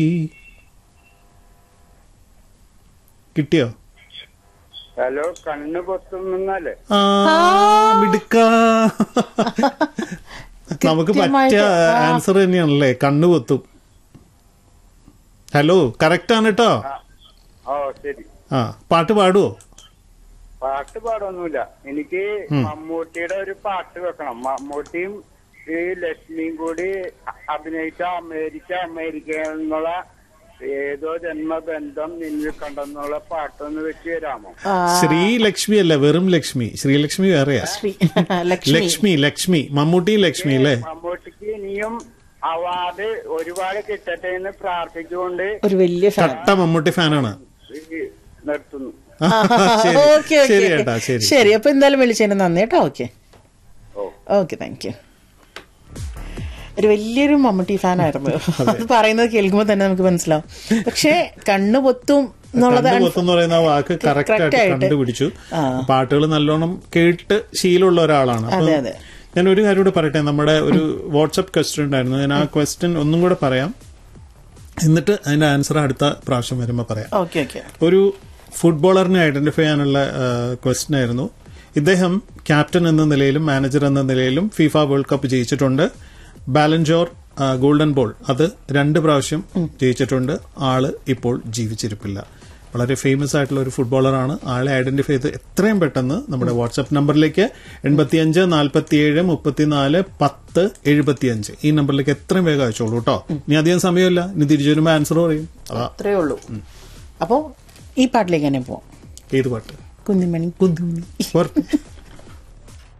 കിട്ടിയോ ഹലോ കണ്ണ് പൊത്തുന്നല്ലേ ആ മിടുക്ക നമുക്ക് പറ്റിയ കൃത്യമായിട്ട്, ആ. ആൻസർ തന്നെയാണല്ലേ കണ്ണു പൊത്തും ഹലോ കറക്റ്റ് ആണ് കേട്ടോ ഓ ശരി ആ പാട്ട് പാടുവോ പാട്ട് പാടൊന്നുമില്ല എനിക്ക് മമ്മൂട്ടിയുടെ ഒരു പാട്ട് വെക്കണം മമ്മൂട്ടിയും ഈ ലക്ഷ്മിയും കൂടി അ- അഭിനയിച്ച അമേരിക്ക അമേരിക്ക എന്നുള്ള ഏതോ ജന്മബന്ധം നിന്നിൽ കണ്ടെന്നുള്ള പാട്ടൊന്ന് വെച്ച് തരാമോ ആ, ശ്രീലക്ഷ്മി അല്ല വെറും ലക്ഷ്മി ശ്രീലക്ഷ്മി വേറെയാ ശ്രീ ലക്ഷ്മി ലക്ഷ്മി ലക്ഷ്മി മമ്മൂട്ടിയും ലക്ഷ്മി അല്ലേ മമ്മൂട്ടിക്ക് ഇനിയും അവാർഡ് ഒരുപാട് കിട്ടട്ടെ എന്ന് പ്രാർത്ഥിച്ചുകൊണ്ട് ഒരു വലിയ ഫാൻ കട്ട മമ്മൂട്ടി ഫാനാണ് ഈ നിർത്തുന്നു ശരി ഓക്കെ ശരി ഓക്കെ ഏട്ടാ ശരി ശരി അപ്പൊ എന്തായാലും വിളിച്ചതിന് നന്ദി കേട്ടോ ഓക്കെ ഓ ഓക്കെ താങ്ക് യു ഒരു വലിയൊരു മമ്മൂട്ടി ഫാൻ ആയിരുന്നു അത് പറയുന്നത് കേൾക്കുമ്പോൾ തന്നെ നമുക്ക് മനസ്സിലാവും പക്ഷേ കണ്ണു പൊത്തും എന്നുള്ളത് കണ്ടു പൊത്തെന്ന് പറയുന്ന ആ വാക്ക് കറക്റ്റ് correct ആയിട്ട് ആയിട്ട്. കണ്ടുപിടിച്ചു ആ. പാട്ടുകൾ നല്ലോണം കേട്ട് ശീലമുള്ള ഒരാളാണ് അപ്പൊ അതെ, അതെ. ഞാൻ ഒരു കാര്യം കൂടെ പറയട്ടെ നമ്മുടെ ഒരു വാട്സപ്പ് ക്വസ്റ്റ്യൻ ഉണ്ടായിരുന്നു ഞാൻ ആ ക്വസ്റ്റ്യൻ ഒന്നും കൂടെ പറയാം എന്നിട്ട് അതിന്റെ ആൻസർ അടുത്ത പ്രാവശ്യം വരുമ്പോൾ പറയാം ഓക്കെ ഓക്കെ ഒരു ഫുട്ബോളറിനെ ഐഡന്റിഫൈ ചെയ്യാനുള്ള ക്വസ്റ്റ്യൻ ആയിരുന്നു ഇദ്ദേഹം ക്യാപ്റ്റൻ എന്ന നിലയിലും മാനേജർ എന്ന നിലയിലും ഫിഫ വേൾഡ് കപ്പ് ജയിച്ചിട്ടുണ്ട് ബാലൻജോർ ഗോൾഡൻ ബോൾ അത് രണ്ട് പ്രാവശ്യം ജയിച്ചിട്ടുണ്ട് ആള് ഇപ്പോൾ ജീവിച്ചിരിപ്പില്ല വളരെ ഫേമസ് ആയിട്ടുള്ള ഒരു ഫുട്ബോളറാണ് ആളെ ഐഡന്റിഫൈ ചെയ്ത് എത്രയും പെട്ടെന്ന് നമ്മുടെ വാട്സ്ആപ്പ് നമ്പറിലേക്ക് എൺപത്തിയഞ്ച് നാൽപ്പത്തിയേഴ് മുപ്പത്തിനാല് പത്ത് എഴുപത്തിയഞ്ച് ഈ നമ്പറിലേക്ക് എത്രയും വേഗം അയച്ചോളൂ കേട്ടോ ഇനി അധികം സമയമില്ല ഇനി തിരിച്ചു വരുമ്പോൾ ആൻസർ പറയും അതാ അത്രേ ഉള്ളൂ അപ്പോ ഈ പാട്ടിലേക്ക് തന്നെ പോവാം ഏത് പാട്ട് കുഞ്ഞിമണി കുന്തുമണി